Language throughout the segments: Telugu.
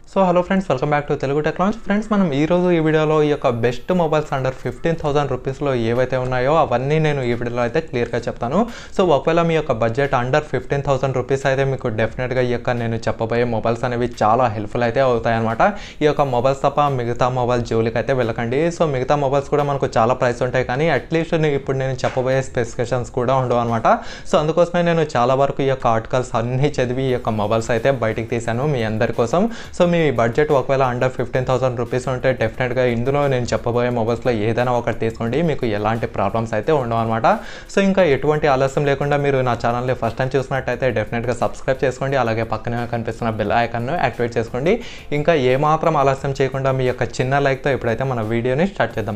so hello friends welcome back to Telugu tech launch friends మనం ఈ రోజు ఈ వీడియోలో ఈ యొక్క best mobiles under fifteen thousand రూపీస్లో ఏవైతే ఉన్నాయో అవన్నీ నేను ఈ వీడియోలో అయితే క్లియర్గా చెప్తాను సో ఒకవేళ మీ యొక్క budget under fifteen thousand rupees అయితే మీకు డెఫినెట్గా ఈ యొక్క నేను చెప్పబోయే మొబైల్స్ అనేవి చాలా హెల్ప్ఫుల్ అయితే అవుతాయన్నమాట ఈ యొక్క మొబైల్స్ తప్ప మిగతా మొబైల్ జోలికి అయితే వెళ్ళకండి సో మిగతా మొబైల్స్ కూడా మనకు చాలా ప్రైస్ ఉంటాయి కానీ అట్లీస్ట్ ఇప్పుడు నేను చెప్పబోయే స్పెసిఫికేషన్స్ కూడా ఉండవు అనమాట సో అందుకోసమే నేను చాలా వరకు ఈ యొక్క ఆర్టికల్స్ అన్నీ చదివి ఈ యొక్క మొబైల్స్ అయితే బయటికి తీశాను మీ అందరి కోసం సో మీ బడ్జెట్ ఒకవేళ అండర్ ఫిఫ్టీన్ థౌసండ్ రూపీస్ ఉంటే డెఫినెట్గా ఇందులో నేను చెప్పబోయే మొబైల్స్లో ఏదైనా ఒకటి తీసుకోండి మీకు ఎలాంటి ప్రాబ్లమ్స్ అయితే ఉండవు అనమాట సో ఇంకా ఎటువంటి ఆలస్యం లేకుండా మీరు నా ఛానల్ని ఫస్ట్ టైం చూసినట్టయితే డెఫినెట్గా సబ్స్క్రైబ్ చేసుకోండి అలాగే పక్కనే కనిపిస్తున్న బెల్ ఐకాన్ను యాక్టివేట్ చేసుకోండి ఇంకా ఏమాత్రం ఆలస్యం చేయకుండా మీ యొక్క చిన్న లైక్తో ఇప్పుడైతే మన వీడియోని స్టార్ట్ చేద్దాం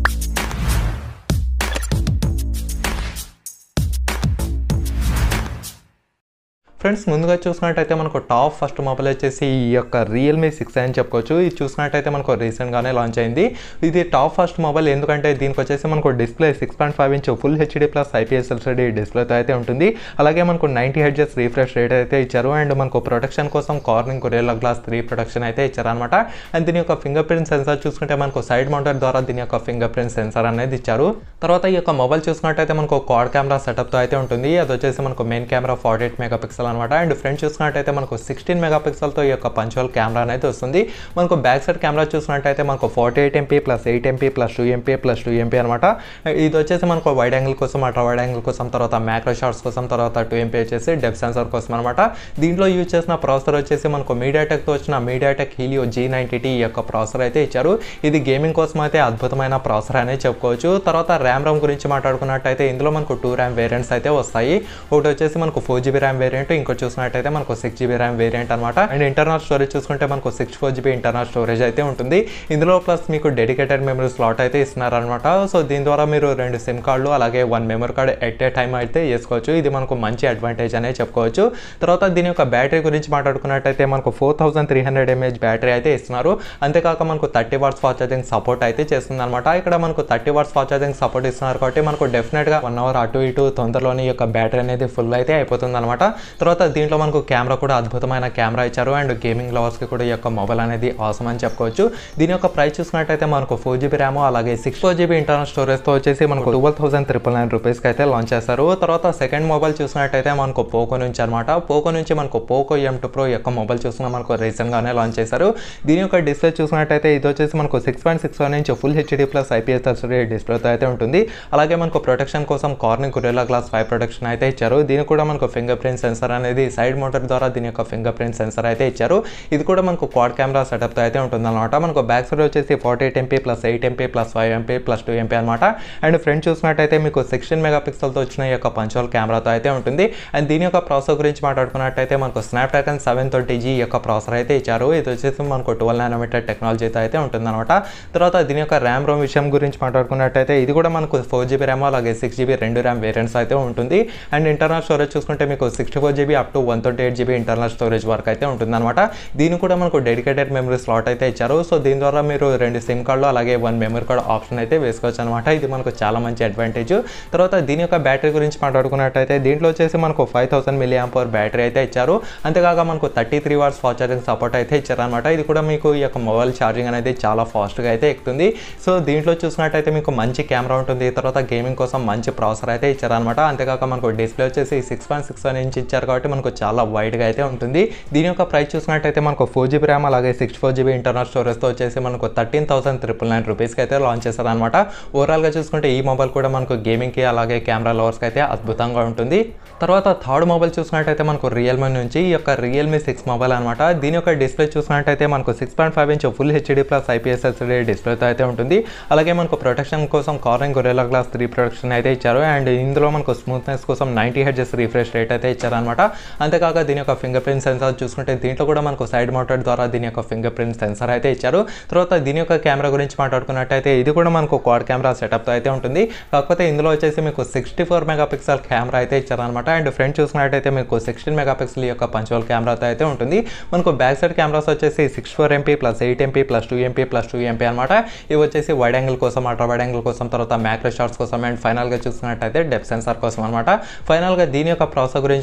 ఫ్రెండ్స్ ముందుగా చూసినట్టయితే మనకు టాప్ ఫస్ట్ మొబైల్ వచ్చేసి ఈ యొక్క రియల్మీ సిక్స్ అని చెప్పుకోవచ్చు ఇది చూసినట్టయితే మనకు రీసెంట్గానే లాంచ్ అయింది ఇది టాప్ ఫస్ట్ మొబైల్ ఎందుకంటే దీనికి వచ్చేసి మనకు display six point five inch full HD plus IPS LCD డిస్ప్లేతో అయితే ఉంటుంది అలాగే మనకు నైంటీ హెడ్జెస్ రీఫ్రెష్ రేట్ అయితే ఇచ్చారు అండ్ మనకు ప్రొటెక్షన్ కోసం Corning Gorilla glass three protection అయితే ఇచ్చారనమాట అండ్ దీని యొక్క ఫింగర్ ప్రింట్ సెన్సార్ చూసుకుంటే మనకు సైడ్ మౌంటర్ ద్వారా దీని యొక్క ఫింగర్ ప్రింట్ సెన్సార్ అనేది ఇచ్చారు తర్వాత ఈ యొక్క మొబైల్ చూసుకున్నట్టయితే మనకు క్వాడ్ కెమెరా సెటప్తో అయితే ఉంటుంది అది వచ్చేసి మనకు main camera forty eight megapixel అనమాట అండ్ ఫ్రంట్ చూసుకున్నట్టయితే మనకు సిక్స్టీన్ మెగా పిక్సెల్తో ఈ యొక్క పంచువల్ కెమెరా అనేది వస్తుంది మనకు బ్యాక్ సైడ్ కెమెరా చూసుకున్నట్టయితే మనకు forty eight MP plus eight MP plus two MP plus two MP అనమాట ఇది వచ్చేసి మనకు వైడ్ యాంగిల్ కోసం అట్లా వైడ్ యాంగిల్ కోసం తర్వాత మ్యాక్రో షాట్స్ కోసం తర్వాత టూ ఎంపీ వచ్చేసి డెప్ సెన్సార్ కోసం అనమాట దీంట్లో యూజ్ చేసిన ప్రాసెసర్ వచ్చేసి మనకు మీడియాటెక్తో వచ్చిన MediaTek Helio G ninety T యొక్క ప్రాసెసర్ అయితే ఇచ్చారు ఇది గేమింగ్ కోసం అయితే అద్భుతమైన ప్రాసెసర్ అనేది చెప్పుకోవచ్చు తర్వాత ర్యామ్ రామ్ గురించి మాట్లాడుకున్నట్టయితే ఇందులో మనకు టూ ర్యామ్ వేరియంట్స్ అయితే వస్తాయి ఒకటి వచ్చేసి మనకు ఫోర్ జీబీ ర్యామ్ వేరియంట్ ఇంకోటి చూసినట్టయితే మనకు సిక్స్ జీబీ ర్యామ్ వేరియంట్ అనమాట అండ్ ఇంటర్నల్ స్టోరేజ్ చూసుకుంటే మనకు six four GB internal storage అయితే ఉంటుంది ఇందులో ప్లస్ మీకు డెడికేటెడ్ మెమరీ స్లాట్ అయితే ఇస్తున్నారనమాట సో దీని ద్వారా మీరు రెండు సిమ్ కార్డులు అలాగే one memory card at a time అయితే వేసుకోవచ్చు ఇది మనకు మంచి అడ్వాంటేజ్ అనే చెప్పుకోవచ్చు తర్వాత దీని యొక్క బ్యాటరీ గురించి మాట్లాడుకున్నట్టయితే మనకు four thousand three hundred mAh battery అయితే ఇస్తున్నారు అంతేకాక మనకు thirty watts fast charging support అయితే చేస్తుంది అనమాట ఇక్కడ మనకు thirty watts fast charging support ఇస్తున్నారు కాబట్టి మనకు డెఫినెట్గా వన్ అవర్ అటు ఇటు తొందరలోనే ఈ యొక్క బ్యాటరీ అనేది ఫుల్ అయితే అయిపోతుంది అనమాట తర్వాత దీంట్లో మనకు కెమెరా కూడా అద్భుతమైన కెమెరా ఇచ్చారు అండ్ గేమింగ్ లవర్స్కి కూడా ఈ యొక్క మొబైల్ అనేది అవసరం అని చెప్పుకోవచ్చు దీని యొక్క ప్రైస్ చూసినట్టయితే మనకు ఫోర్ జీబీ ర్యామ్ అలాగే సిక్స్ ఫోర్ జీబీ ఇంటర్నల్ స్టోరేజ్తో వచ్చేసి మనకు ట్వెల్వ్ థౌసండ్ త్రిపుల్ నైన్ రూపీస్కి అయితే లాంచ్ చేస్తారు తర్వాత సెకండ్ మొబైల్ చూసినట్టయితే మనకు పోకో నుంచి అనమాట పోకో నుంచి మనకు పోకో ఎం టూ ప్రో యొక్క మొబైల్ చూసుకున్న మనకు రీసెంట్గానే లాంచ్ చేశారు దీని యొక్క డిస్ప్లే చూసినట్టయితే ఇది వచ్చేసి మనకు six point six one inch full HD plus IPS LCD డిస్ప్లేతో అయితే ఉంటుంది అలాగే మనకు ప్రొటెక్షన్ కోసం Corning Gorilla glass five protection అయితే ఇచ్చారు దీనికి కూడా మనకు ఫింగర్ ప్రింట్ సెన్సర్ అనేది సైడ్ మోటార్ ద్వారా దీని యొక్క ఫింగర్ ప్రింట్ సెన్సర్ అయితే ఇచ్చారు ఇది కూడా మనకు క్వాడ్ కెమెరా సెటప్తో అయితే ఉంటుంది అనమాట మనకు బ్యాక్ సైడ్ వచ్చేసి forty eight MP plus eight MP plus five MP plus two MP అనమాట అండ్ ఫ్రంట్ చూసినట్టయితే మీకు సిక్స్టీన్ మెగా పిక్సెల్తో వచ్చిన ఈ యొక్క పంచువల్ కెమెరాతో అయితే ఉంటుంది అండ్ దీని యొక్క ప్రాసెసర్ గురించి మాట్లాడుకున్నట్టయితే మనకు స్నాప్డ్రాగన్ సెవెన్ థర్టీ జీ యొక్క ప్రాసెసర్ అయితే ఇచ్చారు ఇది వచ్చేసి మనకు ట్వెల్వ్ నానోమీటర్ టెక్నాలజీతో అయితే ఉంటుంది అనమాట తర్వాత దీని యొక్క ర్యామ్ రోమ్ విషయం గురించి మాట్లాడుకున్నట్టయితే ఇది కూడా మనకు ఫోర్ జీబీ ర్యామ్ అలాగే సిక్స్ జీబీ రెండు ర్యామ్ వేరియంట్స్ అయితే ఉంటుంది అండ్ ఇంటర్నల్ స్టోరేజ్ చూసుకుంటే మీకు sixty four GB up to one twenty eight GB internal storage వరకు అయితే ఉంటుంది అనమాట దీని కూడా మనకు డెడికేటెడ్ మెమరీ స్లాట్ అయితే ఇచ్చారు సో దీని ద్వారా మీరు రెండు సిమ్ కార్డులు అలాగే వన్ మెమరీ కార్డ్ ఆప్షన్ అయితే వేసుకోవచ్చు అనమాట ఇది మనకు చాలా మంచి అడ్వాంటేజ్ తర్వాత దీని యొక్క బ్యాటరీ గురించి మాట్లాడుకున్నట్టయితే దీంట్లో వచ్చేసి మనకు five thousand milliampere battery అయితే ఇచ్చారు అంతేకాక మనకు thirty three watts fast charging support అయితే ఇచ్చారనమాట ఇది కూడా మీకు ఈ యొక్క మొబైల్ ఛార్జింగ్ అనేది చాలా ఫాస్ట్గా అయితే ఎక్కుతుంది సో దీంట్లో చూసినట్టయితే మీకు మంచి కెమెరా ఉంటుంది తర్వాత గేమింగ్ కోసం మంచి ప్రాసెసర్ అయితే ఇచ్చారనమాట అంతేకాక మనకు డిస్ప్లే వచ్చేసి six point six one inch ఇచ్చారు కాబట్టి మనకు చాలా వైడ్గా అయితే ఉంటుంది దీని యొక్క ప్రైస్ చూసినట్టయితే మనకు ఫోర్ జీబీ ర్యామ్ అలాగే సిక్స్ ఫోర్ జీబీ ఇంటర్నల్ స్టోరేజ్తో వచ్చేసి మనకు థర్టీన్ థౌసండ్ త్రిపుల్ నైన్ రూపీస్కి అయితే లాంచ్ చేశారనమాట ఓవరాల్గా చూసుకుంటే ఈ మొబైల్ కూడా మనకు గేమింగ్కి అలాగే కెమెరా లవర్స్కి అయితే అద్భుతంగా ఉంటుంది తర్వాత థర్డ్ మొబైల్ చూసినట్టయితే మనకు రియల్మీ నుంచి ఈ యొక్క రియల్మీ సిక్స్ మొబైల్ అనమాట దీని యొక్క డిస్ప్లే చూసినట్టయితే మనకు six point five inch full HD plus IPS LCD డిస్ప్లేతో అయితే ఉంటుంది అలాగే మనకు ప్రొటెక్షన్ కోసం Corning Gorilla glass three protection అయితే ఇచ్చారు అండ్ ఇందులో మనకు స్మూత్నెస్ కోసం నైంటీ హెడ్జెస్ రిఫ్రెష్ రేట్ అయితే ఇచ్చారనమాట అంతేకాక దీని యొక్క ఫింగర్ ప్రింట్ సెన్సార్ చూసుకుంటే దీంట్లో కూడా మనకు సైడ్ మౌంటెడ్ ద్వారా దీని యొక్క ఫింగర్ ప్రింట్ సెన్సార్ అయితే ఇచ్చారు తర్వాత దీని యొక్క కెమెరా గురించి మాట్లాడుకున్నట్టయితే ఇది కూడా మనకు క్వాడ్ కెమెరా సెటప్తో అయితే ఉంటుంది కాకపోతే ఇందులో వచ్చేసి మీకు sixty four megapixel camera అయితే ఇచ్చారనమాట అండ్ ఫ్రంట్ చూసినట్టయితే మీకు సిక్స్టీన్ మెగా పిక్సెల్ యొక్క పంచువల్ కెమెరాతో అయితే ఉంటుంది మనకు బ్యాక్ సైడ్ కెమెరాస్ వచ్చేసి six four MP plus eight MP plus two MP plus two MP అనమాట ఇవి వచ్చేసి వైడ్ యాంగిల్ కోసం అల్ట్రా వైడ్ యాంగిల్ కోసం తర్వాత మ్యాక్రో షాట్స్ కోసం అండ్ ఫైనల్గా చూసినట్టయితే డెప్ సెన్సార్ కోసం అనమాట ఫైనల్గా దీని యొక్క ప్రాసెసర్ గురించి మాట్లాడుకున్నట్టు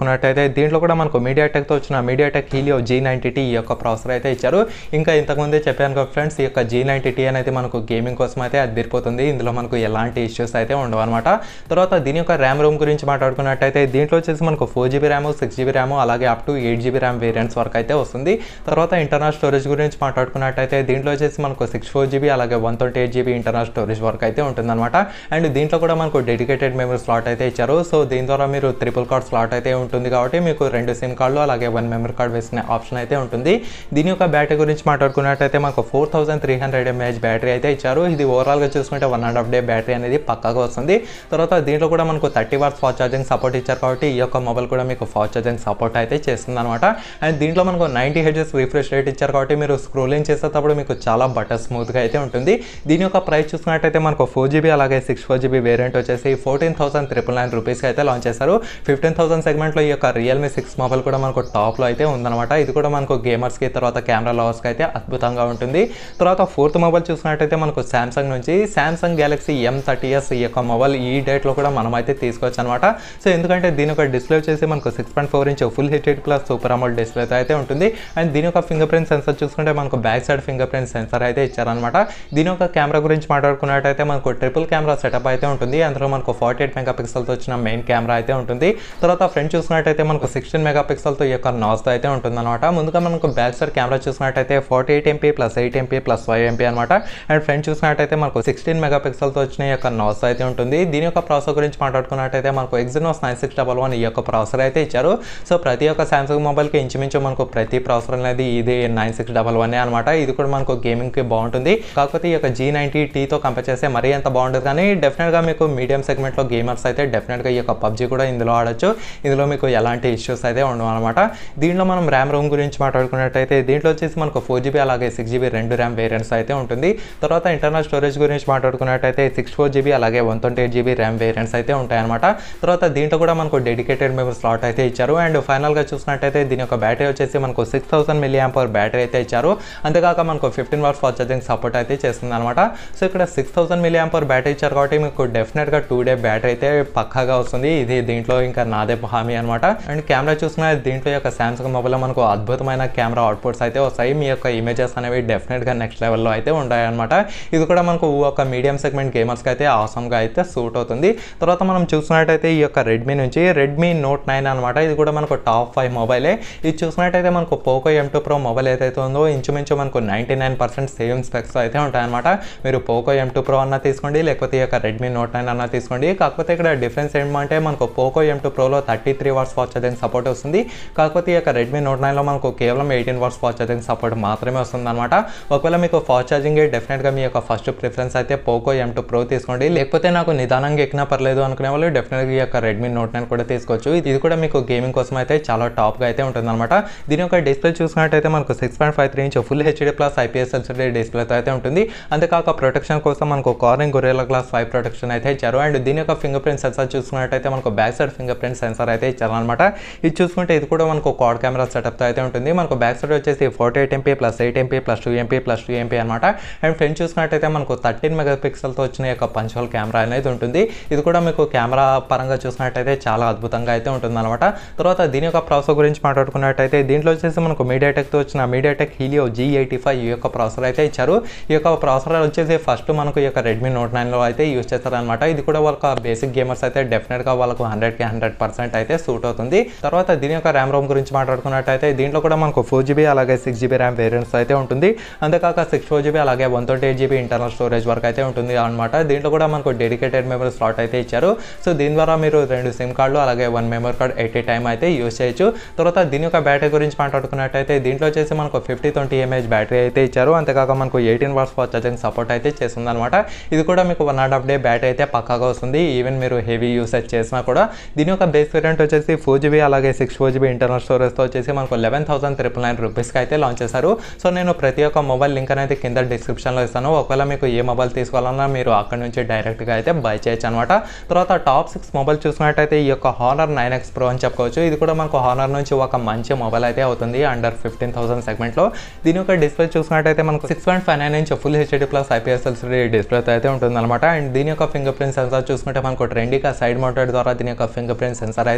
మాట్లాడుకున్నట్టయితే దీంట్లో కూడా మనకు మీడియాటెక్తో వచ్చిన MediaTek Helio G ninety T ఈ యొక్క ప్రాసెసర్ అయితే ఇచ్చారు ఇంకా ఇంతకుముందే చెప్పాను కదా ఫ్రెండ్స్ ఈ యొక్క జీ నైంటీ టీ అనేది మనకు గేమింగ్ కోసం అయితే అది తిరిపోతుంది ఇందులో మనకు ఎలాంటి ఇష్యూస్ అయితే ఉండవు అనమాట తర్వాత దీని యొక్క ర్యామ్ రూమ్ గురించి మాట్లాడుకున్నట్టయితే దీంట్లో వచ్చేసి మనకు four GB RAM six GB RAM అలాగే up to eight GB RAM variants వరకు అయితే వస్తుంది తర్వాత ఇంటర్నల్ స్టోరేజ్ గురించి మాట్లాడుకున్నట్టయితే దీంట్లో వచ్చేసి మనకు సిక్స్ ఫోర్ జీబీ అలాగే one twenty eight GB internal storage వరకు అయితే ఉంటుందన్నమాట అండ్ దీంట్లో కూడా మనకు డెడికేటెడ్ మెమరీ స్లాట్ అయితే ఇచ్చారు సో దీని ద్వారా మీరు ట్రిపుల్ కార్డ్ స్లాట్ అయితే ఉంటుంది కాబట్టి మీకు రెండు సిమ్ కార్డులు అలాగే వన్ మెమరీ కార్డ్ వేసుకునే ఆప్షన్ అయితే ఉంటుంది దీని యొక్క బ్యాటరీ గురించి మాట్లాడుకున్నట్టయితే మనకు four thousand three hundred mAh battery అయితే ఇచ్చారు ఇది ఓవరాల్గా చూసుకుంటే one and half day battery అనేది పక్కాగా వస్తుంది తర్వాత దీంట్లో కూడా మనకు thirty watts fast charging support ఇచ్చారు కాబట్టి ఈ యొక్క మొబైల్ కూడా మీకు ఫాస్ట్ ఛార్జింగ్ సపోర్ట్ అయితే చేస్తుంది అనమాట అండ్ దీంట్లో మనకు నైంటీ హెడ్జెస్ రిఫ్రెష్ రేట్ ఇచ్చారు కాబట్టి మీరు స్క్రోలింగ్ చేసేటప్పుడు మీకు చాలా బటర్ స్మూత్గా అయితే ఉంటుంది దీని యొక్క ప్రైస్ చూసుకున్నట్టయితే మనకు ఫోర్ జీబీ అలాగే సిక్స్ ఫోర్ జీబీ వేరియంట్ వచ్చేసి ఫోర్టీన్ థౌసండ్ త్రిపుల్ నైన్ రూపీస్కి అయితే లాంచ్ చేశారు ఫిఫ్టీన్ థౌసండ్ సెగ్మెంట్లో ఈ యొక్క రియల్మీ సిక్స్ మొబైల్ కూడా మనకు టాప్లో అయితే ఉందన్నమాట ఇది కూడా మనకు గేమర్స్కి తర్వాత కెమెరా లవర్స్కి అయితే అద్భుతంగా ఉంటుంది తర్వాత ఫోర్త్ మొబైల్ చూసుకున్నట్టయితే మనకు శాంసంగ్ నుంచి Samsung Galaxy M thirty S ఈ యొక్క మొబైల్ ఈ డేట్లో కూడా మనం అయితే తీసుకోవచ్చు అనమాట సో ఎందుకంటే దీని యొక్క డిస్ప్లే వచ్చేసి మనకు six point four inch full HD plus super AMOLED display అయితే ఉంటుంది అండ్ దీని యొక్క ఫింగర్ ప్రింట్ సెన్సర్ చూసుకుంటే మనకు back side finger fingerprint sensor అయితే ఇచ్చారనమాట దీని యొక్క కెమెరా గురించి మాట్లాడుకున్నట్టయితే మనకు ట్రిపుల్ కెమెరా సెటప్ అయితే ఉంటుంది అందులో మనకు ఫార్టీ ఎయిట్ మెగా పిక్సెల్తో వచ్చిన మెయిన్ కెమెరా అయితే ఉంటుంది తర్వాత ఫ్రంట్ చూసుకున్నట్టయితే మనకు సిక్స్టీన్ మెగా పిక్సెల్తో ఈ యొక్క నాస్తో అయితే ఉంటుంది అనమాట ముందుగా మనకు బ్యాక్ సైడ్ కెమెరా చూసుకున్నట్టయితే forty eight MP plus eight MP plus five MP అనమాట అండ్ ఫ్రంట్ చూసుకున్నట్టయితే మనకు సిక్స్టీన్ మెగా పిక్సెల్తో వచ్చిన ఈ యొక్క నాస్ అయితే ఉంటుంది దీని యొక్క ప్రాసెసర్ గురించి మాట్లాడుకున్నట్టయితే మనకు Exynos nine six double one ఈ యొక్క ప్రాసెసర్ అయితే ఇచ్చారు సో ప్రతి ఒక్క సామ్సంగ్ మొబైల్కి ఇంచుమించు మనకు ప్రతి ప్రాసెసర్ అనేది ఇది నైన్ సిక్స్ డబల్ వన్ అనమాట ఇది కూడా మనకు గేమింగ్కి బాగుంటుంది కాకపోతే ఈ యొక్క జీ నైంటీ టీతో కంపేర్ చేస్తే మరీ ఎంత బాగుంటుంది కానీ డెఫినెట్గా మీకు మీడియం సెగ్మెంట్లో గేమర్స్ అయితే డెఫినెట్గా ఈ యొక్క పబ్జీ కూడా ఇందులో ఆడొచ్చు ఇందులో మీకు ఎలాంటి ఇష్యూస్ అయితే ఉండవు అనమాట దీంట్లో మనం ర్యామ్ రూమ్ గురించి మాట్లాడుకున్నట్టయితే దీంట్లో వచ్చేసి మనకు ఫోర్ జీబీ అలాగే సిక్స్ జీబీ రెండు ర్యామ్ వేరియంట్స్ అయితే ఉంటుంది తర్వాత ఇంటర్నల్ స్టోరేజ్ గురించి మాట్లాడుకున్నట్టయితే సిక్స్ ఫోర్ జీబీ అలాగే one twenty eight GB RAM variants అయితే ఉంటాయన్నమాట తర్వాత దీంట్లో కూడా మనకు డెడికేటెడ్ మెమరీ స్లాట్ అయితే ఇచ్చారు అండ్ ఫైనల్గా చూసినట్టయితే దీని యొక్క బ్యాటరీ వచ్చేసి మనకు six thousand milliampere battery అయితే ఇచ్చారు అంతేకాక మనకు fifteen watts fast charging support అయితే చేస్తుంది అనమాట సో ఇక్కడ six thousand milliampere battery ఇచ్చారు కాబట్టి మీకు డెఫినెట్గా టూ డే బ్యాటరీ అయితే పక్కాగా వస్తుంది ఇది దీంట్లో ఇంకా నాదే హామీ అనమాట అండ్ కెమెరా చూసుకున్న దీంట్లో యొక్క సామ్సంగ్ మొబైల్లో మనకు అద్భుతమైన కెమెరా అవుట్పుట్స్ అయితే వస్తాయి మీ యొక్క ఇమేజెస్ అనేవి డెఫినెట్గా నెక్స్ట్ లెవెల్లో అయితే ఉంటాయి అనమాట ఇది కూడా మనకు ఒక మీడియం సెగ్మెంట్ గేమర్స్కి అయితే ఆసమ్గా అయితే సూట్ అవుతుంది తర్వాత మనం చూసుకున్నట్టయితే ఈ యొక్క రెడ్మీ నుంచి రెడ్మీ నోట్ నైన్ అనమాట ఇది కూడా మనకు టాప్ ఫైవ్ మొబైలే ఇది చూసినట్టయితే మనకు Poco M two pro mobile ఏదైతే ఉందో ఇంచుమించు మనకు ninety nine percent same specs అయితే ఉంటాయన్నమాట మీరు పోకో ఎం టూ ప్రో అన్న తీసుకోండి లేకపోతే ఈ యొక్క రెడ్మీ నోట్ నైన్ అన్న తీసుకోండి కాకపోతే ఇక్కడ డిఫరెన్స్ ఏమంటే మనకు పోకో ఎం టూ ప్రోలో thirty three watts fast charging support వస్తుంది కాకపోతే ఈ యొక్క రెడ్మీ నోట్ నైన్లో మనకు కేవలం eighteen watts fast charging support మాత్రమే వస్తుంది అనమాట ఒకవేళ మీకు ఫాస్ట్ ఛార్జింగ్ డెఫినెట్గా మీ యొక్క ఫస్ట్ ప్రిఫరెన్స్ అయితే పోకో ఎం టూ ప్రో తీసుకోండి లేకపోతే నాకు నిదానంగా ఎక్కినా పర్లేదు అనుకునే వాళ్ళు డెఫినెట్గా ఈ యొక్క రెడ్మీ నోట్ నైన్ కూడా తీసుకోవచ్చు ఇది కూడా మీకు గేమింగ్ కోసం అయితే చాలా టాప్గా అయితే ఉంటుంది అనమాట దీని యొక్క డిస్ప్లే చూసినట్టయితే మనకు six point five three inch full HD plus IPS LCD డిస్ప్లేతో అయితే ఉంటుంది అంతేకాక ప్రొటెక్షన్ కోసం మనకు Corning Gorilla glass five protection అయితే ఇచ్చారు అండ్ దీని యొక్క ఫింగర్ ప్రింట్ సెన్సార్ చూసుకున్నట్టయితే మనకు back side finger print sensor అయితే ఇచ్చారు అనమాట ఇది చూసుకుంటే ఇది కూడా మనకు క్వాడ్ కెమెరా సెటప్తో అయితే ఉంటుంది మనకు బ్యాక్ సైడ్ వచ్చేసి forty eight MP plus eight MP plus two MP plus two MP అనమాట అండ్ ఫ్రంట్ చూసుకున్నట్టయితే మనకు థర్టీన్ మెగా పిక్సెల్తో వచ్చిన యొక్క పంచువల్ కెమెరా అనేది ఉంటుంది ఇది కూడా మీకు కెమెరా పరంగా చూసినట్టయితే చాలా అద్భుతంగా అయితే ఉంటుంది అనమాట తర్వాత దీని యొక్క ప్రాసెసర్ గురించి మాట్లాడుకున్నట్టయితే దీంట్లో వచ్చేసి మనకు మీడియాటెక్తో వచ్చిన MediaTek Helio G eighty five ఈ యొక్క ప్రాసెసర్ అయితే ఇచ్చారు ఈ యొక్క ప్రాసెసర్ వచ్చేసి ఫస్ట్ మనకు ఈ యొక్క రెడ్మీ నోట్ నైన్లో అయితే యూస్ చేస్తారనమాట ఇది కూడా వాళ్ళకి బేసిక్ గేమర్స్ అయితే డెఫినెట్గా వాళ్ళకు హండ్రెడ్కి హండ్రెడ్ పర్సెంట్ అయితే సూట్ అవుతుంది తర్వాత దీని యొక్క ర్యామ్ రోమ్ గురించి మాట్లాడుకున్నట్టయితే దీంట్లో కూడా మనకు ఫోర్ జీబీ అలాగే సిక్స్ జీబీ ర్యామ్ వేరియంట్స్ అయితే ఉంటుంది అంతేకాక సిక్స్ ఫోర్ జీబీ అలాగే one twenty eight GB internal storage వరకు అయితే ఉంటుంది అనమాట దీంట్లో కూడా మనకు డెడికేటెడ్ మెమరీ స్లాట్ అయితే ఇచ్చారు సో దీని ద్వారా మీరు రెండు సిమ్ కార్డులు అలాగే one memory card at a time అయితే యూస్ చేయొచ్చు తర్వాత దీని యొక్క బ్యాటరీ గురించి మాట్లాడుకున్నట్టయితే దీంట్లో వచ్చేసి మనకు ఫిఫ్టీ ట్వంటీ ఎంఏహెచ్ బ్యాటరీ అయితే ఇచ్చారు అంతేకాక మనకు eighteen watts fast charging support అయితే చేస్తుంది అనమాట ఇది కూడా మీకు one and half day battery అయితే పక్కాగా వస్తుంది ఈవెన్ మీరు హెవీ యూసేజ్ చేసినా కూడా దీని యొక్క బేస్ వేరియంట్ వచ్చేసి ఫోర్ జీబీ అలాగే సిక్స్ ఫోర్ జీబీ ఇంటర్నల్ స్టోరేజ్తో వచ్చేసి మనకు లెవెన్ థౌసండ్ త్రిపుల్ నైన్ రూపీస్కి అయితే లాంచ్ చేశారు సో నేను ప్రతి ఒక్క మొబైల్ లింక్ అనేది కింద డిస్క్రిప్షన్లో ఇస్తాను ఒకవేళ మీకు ఏ మొబైల్ తీసుకోవాలన్నా మీరు అక్కడ నుంచి డైరెక్ట్గా అయితే బై చేయొచ్చు అనమాట తర్వాత టాప్ సిక్స్ మొబైల్ చూసుకున్నట్టయితే ఈ యొక్క హానర్ నైన్ ఎక్స్ ప్రో అని చెప్పుకోవచ్చు ఇది కూడా మనకు హానర్ నుంచి ఒక మంచి మొబైల్ అయితే అవుతుంది అండర్ ఫిఫ్టీన్ థౌసండ్ సెగ్మెంట్లో దీని యొక్క డిస్ప్లే చూసుకున్నట్టయితే మనకు six point five nine inch full HD plus IPS LCD డిస్ప్లేతో అయితే ఉంటుంది అనమాట అండ్ దీని యొక్క ఫింగర్ ప్రింట్ సెన్సార్ చూసుకుంటే మనకు ట్రెండీగా సైడ్ మౌంటెడ్ ద్వారా దీని యొక్క ఫింగర్ ప్రింట్ సెన్సార్ అయితే ఇచ్చారు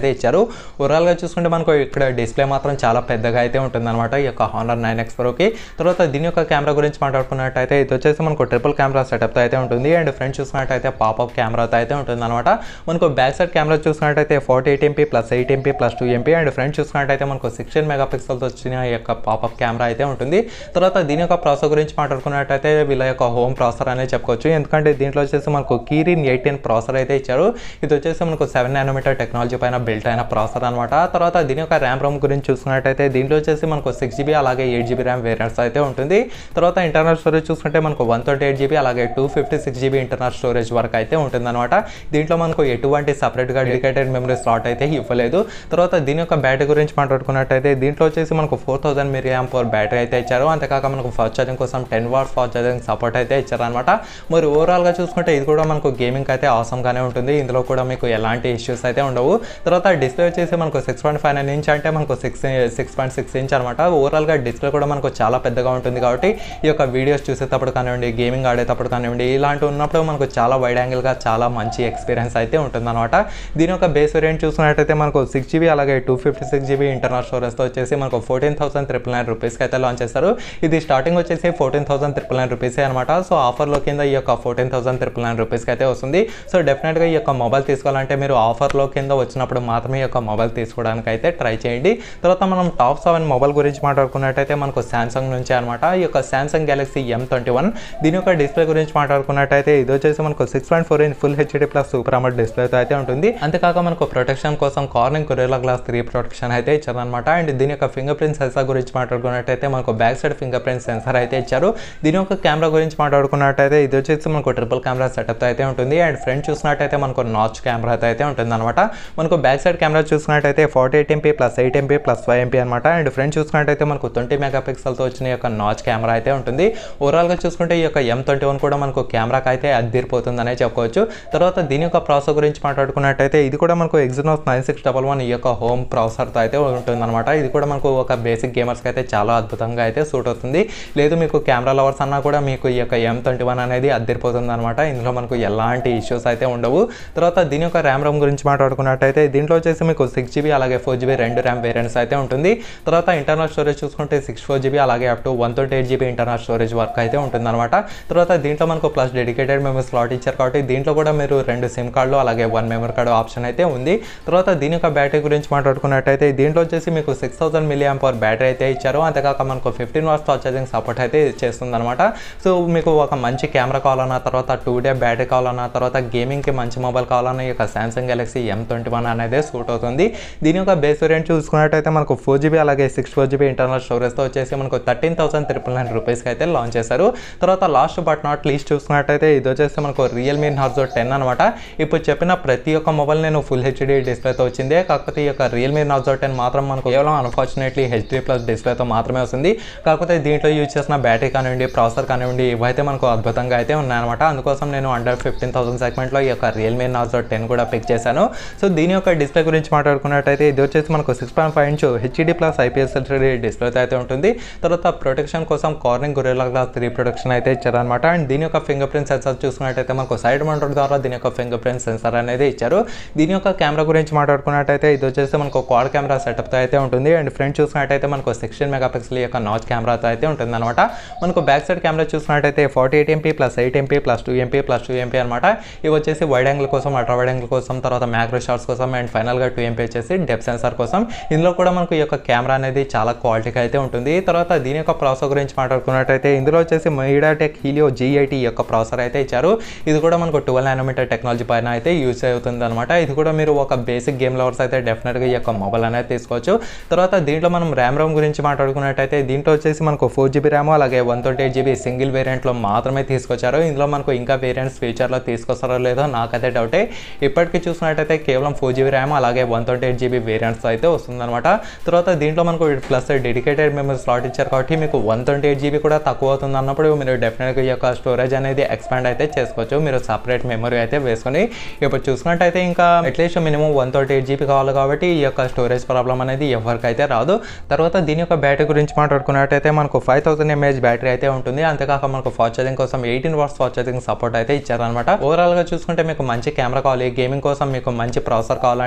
ఓవరాల్గా చూసుకుంటే మనకు ఇక్కడ డిస్ప్లే మాత్రం చాలా పెద్దగా అయితే ఉంటుందన్నమాట ఈ యొక్క హానర్ నైన్ ఎక్స్ ప్రోకి తర్వాత దీని యొక్క కెమెరా గురించి మాట్లాడుకున్నట్టయితే ఇది వచ్చేసి మనకు ట్రిపుల్ కెమెరా సెటప్ అయితే ఉంటుంది అండ్ ఫ్రంట్ చూసుకున్నట్టయితే పాపప్ కెమెరాతో అయితే ఉంటుంది అనమాట మనకు బ్యాక్ సైడ్ కెమెరా చూసుకున్నట్టయితే forty eight MP plus eight MP plus two MP and front చూసుకున్నట్టయితే మనకు సిక్స్టీన్ మెగా పిక్సెల్తో వచ్చిన ఈ యొక్క పాపప్ కెమెరా అయితే ఉంటుంది తర్వాత దీని యొక్క ప్రాసెసర్ గురించి మాట్లాడుకున్నట్టయితే వీళ్ళ యొక్క హోమ్ ప్రాసెసర్ అనేది చెప్పుకోవచ్చు ఎందుకంటే దీంట్లో వచ్చేసి మనకు కీరిన్ ఎయిటీన్ ప్రాసెసర్ అయితే ఇచ్చారు ఇది వచ్చేసి మనకు సెవెన్ నానోమీటర్ టెక్నాలజీ పైన బిల్ట్ అయిన ప్రాసెసర్ అనమాట తర్వాత దీని యొక్క ర్యామ్ రోమ్ గురించి చూసుకున్నట్టయితే దీంట్లో వచ్చేసి మనకు సిక్స్ జీబీ అలాగే ఎయిట్ జీబీ ర్యామ్ వేరియంట్స్ అయితే ఉంటుంది తర్వాత ఇంటర్నల్ స్టోరేజ్ చూసుకుంటే మనకు వన్ ట్వంటీ ఎయిట్ జీబీ అలాగే two fifty six GB internal storage వరకు అయితే ఉంటుందన్నమాట దీంట్లో మనకు ఎటువంటి సపరేట్గా డెడికేటెడ్ మెమరీ స్లాట్ అయితే ఇవ్వలేదు తర్వాత దీని యొక్క బ్యాటరీ గురించి మాట్లాడుకున్నట్టయితే దీంట్లో వచ్చేసి మనకు four thousand milli power battery అయితే ఇచ్చారు అంతేకాక మనకు ఫాస్ట్ ఛార్జింగ్ కోసం ten watts fast charging support అయితే ఇచ్చారనమాట మరి ఓవరాల్గా చూసుకుంటే ఇది కూడా మనకు గేమింగ్ అయితే ఆసమ్గానే ఉంటుంది ఇందులో కూడా మీకు ఎలాంటి ఇష్యూస్ అయితే ఉండవు తర్వాత డిస్ప్లే వచ్చేసి మనకు six point five nine inch అంటే మనకు six six point six inch అనమాట ఓవరాల్గా డిస్ప్లే కూడా మనకు చాలా పెద్దగా ఉంటుంది కాబట్టి ఈ యొక్క వీడియోస్ చూసేటప్పుడు కానివ్వండి గేమింగ్ ఆడేటప్పుడు కానివ్వండి ఇలాంటి ఉన్నప్పుడు మనకు చాలా వైడ్ యాంగిల్గా చాలా మంచి ఎక్స్పీరియన్స్ అయితే ఉంటుందన్నమాట దీని యొక్క బేస్ వేరియంట్ చూసుకున్నట్టయితే మనకు సిక్స్ జీబీ అలాగే two fifty six GB internal స్టోరేజ్తో వచ్చేసి మనకు ఫోర్టీన్ థౌసండ్ త్రిపుల్ నైన్ రూపీస్కి అయితే లాంచ్ చేస్తారు ఇది స్టార్టింగ్ వచ్చేసి ఫోర్టీన్ థౌసండ్ త్రిపుల్ నైన్ రూపీసే అనమాట సో ఆఫర్లో కింద ఈ యొక్క ఫోర్టీన్ థౌసండ్ త్రిపుల్ నైన్ రూపీస్కి అయితే వస్తుంది సో డెఫినెట్గా ఈ యొక్క మొబైల్ తీసుకోవాలంటే మీరు ఆఫర్లో కింద వచ్చినప్పుడు మాత్రమే ఈ యొక్క మొబైల్ తీసుకోవడానికి అయితే ట్రై చేయండి తర్వాత మనం టాప్ సెవెన్ మొబైల్ గురించి మాట్లాడుకున్నట్టయితే మనకు శాంసంగ్ నుంచి అనమాట ఈ యొక్క Samsung Galaxy M twenty one దీని యొక్క డిస్ప్లే గురించి మాట్లాడుకున్నట్టయితే ఇది వచ్చేసి మనకు six point four inch full HD plus super AMOLED డిస్ప్లేతో అయితే ఉంటుంది అంతేకాక మనకు ప్రొటెక్షన్ కోసం Corning Gorilla glass three protection అయితే ఇచ్చారనమాట అండ్ దీని యొక్క ఫింగర్ ప్రింట్ సెన్సార్ గురించి మాట్లాడుకున్నట్టయితే మనకు back side finger print sensor అయితే ఇచ్చారు దీని యొక్క కెమెరా గురించి మాట్లాడుకున్నట్టయితే ఇది వచ్చేసి మనకు ట్రిపుల్ కెమెరా సెటప్ అయితే ఉంటుంది అండ్ ఫ్రంట్ చూసినట్టయితే మనకు నాచ్ కెమెరా అయితే ఉంటుంది అనమాట మనకు బ్యాక్ సైడ్ కెమెరా చూసుకున్నట్టయితే forty eight MP plus eight MP plus five MP అనమాట అండ్ ఫ్రంట్ చూసుకున్నట్టయితే మనకు ట్వంటీ మెగా పిక్సెల్తో వచ్చిన ఈ యొక్క నాచ్ కెమెరా అయితే ఉంటుంది ఓవరాల్గా చూసుకుంటే ఈ యొక్క ఎం ట్వంటీ వన్ కూడా మనకు కెమెరాకి అయితే అద్దరిపోతుందనే చెప్పుకోవచ్చు తర్వాత దీని యొక్క ప్రాసెసర్ గురించి మాట్లాడుకున్నట్టయితే ఇది కూడా మనకు Exynos nine six double one ఈ యొక్క హోమ్ ప్రాసెసర్తో అయితే ఉంటుందన్నమాట ఇది కూడా మనకు ఒక బేసిక్ గేమర్స్కి అయితే చాలా అద్భుతంగా అయితే సూట్ అవుతుంది లేదు మీకు కెమెరా లవర్స్ అన్నా కూడా మీకు ఈ యొక్క ఎం ట్వంటీ వన్ అనేది అద్దరిపోతుంది అనమాట ఇందులో మనకు ఎలాంటి ఇష్యూస్ అయితే ఉండవు తర్వాత దీని యొక్క ర్యామ్ రోమ్ గురించి మాట్లాడుకున్నట్టయితే దీంట్లో వచ్చేసి మీకు సిక్స్ జీబీ అలాగే ఫోర్ జీబీ రెండు ర్యామ్ వేరియంట్స్ అయితే ఉంటుంది తర్వాత ఇంటర్నల్ స్టోరేజ్ చూసుకుంటే సిక్స్ ఫోర్ జీబీ అలాగే up to one twenty eight GB internal storage వర్క్ అయితే ఉంటుందన్నమాట తర్వాత దీంట్లో మనకు ప్లస్ డెడికేటెడ్ మెమరీ స్లాట్ ఇచ్చారు కాబట్టి దీంట్లో కూడా మీరు రెండు సిమ్ కార్డులు అలాగే వన్ మెమరీ కార్డు ఆప్షన్ అయితే ఉంది తర్వాత దీని యొక్క బ్యాటరీ గురించి మాట్లాడుకున్నట్టయితే దీంట్లో వచ్చేసి మీకు six thousand milli power battery అయితే ఇచ్చారు అంతేకాక మనకు fifteen watts fast charging support అయితే చేస్తుంది అనమాట సో మీకు ఒక మంచి కెమెరా కావాలన్నా తర్వాత టూ డే బ్యాటరీ కావాలన్నా తర్వాత గేమింగ్కి మంచి మొబైల్ కావాలన్నా ఈ యొక్క Samsung Galaxy M twenty one అనేది సూట్ అవుతుంది దీని యొక్క బేస్ వేరియంట్ చూసుకున్నట్టయితే మనకు ఫోర్ జీబీ అలాగే సిక్స్ ఫోర్ జీబీ ఇంటర్నల్ స్టోరేజ్తో వచ్చేసి మనకు థర్టీన్ థౌసండ్ త్రిపుల్ నైన్ రూపీస్కి అయితే లాంచ్ చేశారు తర్వాత లాస్ట్ బట్ నాట్ లీస్ట్ చూసుకున్నట్టయితే ఇది వచ్చేసి మనకు రియల్మీ నార్జో టెన్ అనమాట ఇప్పుడు చెప్పిన ప్రతి ఒక్క మొబైల్ నేను ఫుల్ హెచ్డీ డిస్ప్లేతో వచ్చిందే కాకపోతే ఈ యొక్క రియల్మీ నార్జో టెన్ మాత్రం మనకు కేవలం అన్ఫార్చునేట్లీ హెచ్డీ ప్లస్ డిస్ప్లేతో మాత్రమే వస్తుంది కాకపోతే దీంట్లో యూజ్ చేసిన బ్యాటరీ కానివ్వండి ప్రాసెసర్ కానివ్వండి ఇవైతే మనకు అద్భుతంగా అయితే ఉన్నాయన్నమాట అందుకోసం నేను అండర్ ఫిఫ్టీన్ థౌసండ్ సెగ్మెంట్లో ఈ యొక్క రియల్మీ నార్జో టెన్ కూడా పిక్ చేశాను సో దీని యొక్క డిస్ప్లే గురించి మాట్లాడుకున్నట్టయితే ఇది వచ్చేసి మనకు six point five inch HD plus IPS LCD డిస్ప్లేతో అయితే ఉంటుంది తర్వాత ప్రొటెక్షన్ కోసం Corning Gorilla glass three protection అయితే ఇచ్చారనమాట అండ్ దీని యొక్క ఫింగర్ ప్రింట్ సెన్సార్ చూసుకున్నట్టయితే మనకు సైడ్ మౌంటర్ ద్వారా దీని యొక్క ఫింగర్ ప్రింట్ సెన్సార్ అనేది ఇచ్చారు దీని యొక్క కెమెరా గురించి మాట్లాడుకున్నట్టయితే ఇది వచ్చేసి మనకు క్వాడ్ కెమెరా సెటప్తో అయితే ఉంటుంది అండ్ ఫ్రంట్ చూసుకున్నట్టయితే మనకు సిక్స్టీన్ మెగా పిక్సెల్ యొక్క నాచ్ కెమెరాతో అయితే ఉంటుంది అనమాట మనకు బ్యాక్ సైడ్ కెమెరా చూసుకున్నట్టయితే forty eight MP plus eight MP plus two MP plus two MP అనమాట ఇవి వచ్చేసి వైడ్ యాంగిల్ కోసం అల్ట్రా వైడ్ యాంగిల్ కోసం తర్వాత మ్యాక్రో షాట్స్ కోసం అండ్ ఫైనల్గా టూ ఎంపీ వచ్చేసి డెప్ సెన్సార్ కోసం ఇందులో కూడా మనకు ఈ యొక్క కెమెరా అనేది చాలా క్వాలిటీగా అయితే ఉంటుంది తర్వాత దీని యొక్క ప్రాసెసర్ గురించి మాట్లాడుకున్నట్టయితే ఇందులో వచ్చేసి మీడియాటెక్ హీలియో జీ ఎయిటీ యొక్క ప్రాసెసర్ అయితే ఇచ్చారు ఇది కూడా మనకు ట్వెల్వ్ నానోమీటర్ టెక్నాలజీ పైన అయితే యూస్ అవుతుంది అనమాట ఇది కూడా మీరు ఒక బేసిక్ గేమ్ లవర్స్ అయితే డెఫినెట్గా ఈ యొక్క మొబైల్ అనేది తీసుకోవచ్చు తర్వాత దీంట్లో మనం ర్యామ్ రోమ్ గురించి మాట్లాడుకున్నట్టయితే దీంట్లో వచ్చేసి మనకు ఫోర్ జీబీ ర్యామ్ అలాగే one twenty eight GB single వేరియంట్లో మాత్రమే తీసుకొచ్చారు ఇందులో మనకు ఇంకా వేరియంట్స్ ఫ్యూచర్లో తీసుకొస్తారో లేదో నాకైతే డౌటే ఇప్పటికీ చూసినట్టయితే కేవలం ఫోర్ జీబీ ర్యామ్ అలాగే one twenty eight GB variants అయితే వస్తుందన్నమాట తర్వాత దీంట్లో మనకు ప్లస్ డెడికేటెడ్ మెమరీ స్లాట్ ఇచ్చారు కాబట్టి మీకు వన్ ట్వంటీ ఎయిట్ జీబీ కూడా తక్కువ అవుతుంది అన్నప్పుడు మీరు డెఫినెట్గా ఈ యొక్క స్టోరేజ్ అనేది ఎక్స్పాండ్ అయితే చేసుకోవచ్చు మీరు సపరేట్ మెమరీ అయితే వేసుకొని ఇప్పుడు చూసుకున్నట్టయితే ఇంకా at least minimum one twenty eight GB కావాలి కాబట్టి ఈ యొక్క స్టోరేజ్ ప్రాబ్లం అనేది ఎవరికైతే రాదు తర్వాత దీని యొక్క బ్యాటరీ గురించి మాట్లాడుకున్నట్టయితే మనకు ఫైవ్ థౌసండ్ ఎంఏహెచ్ బ్యాటరీ అయితే ఉంటుంది అంతేకాక మనకు ఫాస్ట్ ఛార్జింగ్ కోసం eighteen watts fast charging support అయితే ఇచ్చారనమాట ఓవరాల్ గా చూసుకుంటే మీకు మంచి కెమెరా కావాలి గేమింగ్ కోసం మీకు మంచి ప్రాసెసర్ కావాలంటే డెఫినెట్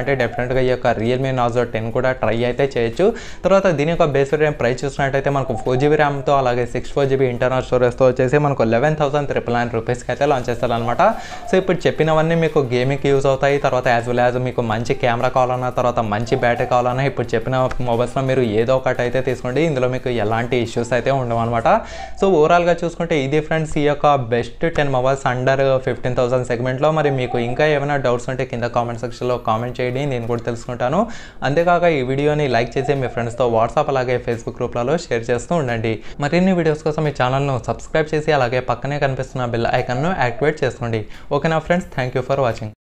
డెఫినెట్గా ఈ యొక్క రియల్మీ నాజో టెన్ కూడా ట్రై అయితే చేయొచ్చు తర్వాత దీని యొక్క బేస్ వేరియంట్ ప్రైస్ చూసినట్టయితే మనకు ఫోర్ జీబీ ర్యామ్తో అలాగే సిక్స్ ఫోర్ జీబీ ఇంటర్నల్ స్టోరేజ్తో వచ్చేసి మనకు లెవెన్ థౌసండ్ త్రిపుల్ నైన్ రూపీస్కి అయితే లాంచ్ చేస్తారనమాట సో ఇప్పుడు చెప్పినవన్నీ మీకు గేమింగ్కి యూజ్ అవుతాయి తర్వాత యాజ్ వెల్ యాజ్ మీకు మంచి కెమెరా కావాలన్నా తర్వాత మంచి బ్యాటరీ కావాలన్నా ఇప్పుడు చెప్పిన మొబైల్స్లో మీరు ఏదో ఒకటి అయితే తీసుకోండి ఇందులో మీకు ఎలాంటి ఇష్యూస్ అయితే ఉండవు అనమాట సో ఓవరాల్గా చూసుకుంటే ఇది ఫ్రెండ్స్ ఈ యొక్క best ten mobiles under fifteen thousand సెగ్మెంట్లో మరి మీకు ఇంకా ఏమైనా డౌట్స్ ఉంటే కింద కామెంట్ సెక్షన్లో కామెంట్ చేయండి నేను కూడా తెలుసుకుంటాను అంతేకాక ఈ వీడియోని లైక్ చేసి మీ ఫ్రెండ్స్తో వాట్సాప్ అలాగే ఫేస్బుక్ గ్రూప్లలో షేర్ చేస్తూ ఉండండి మరిన్ని వీడియోస్ కోసం ఈ ఛానల్ను సబ్స్క్రైబ్ చేసి అలాగే పక్కనే కనిపిస్తున్న బెల్ ఐకన్ను యాక్టివేట్ చేసుకోండి ఓకేనా friends thank you for watching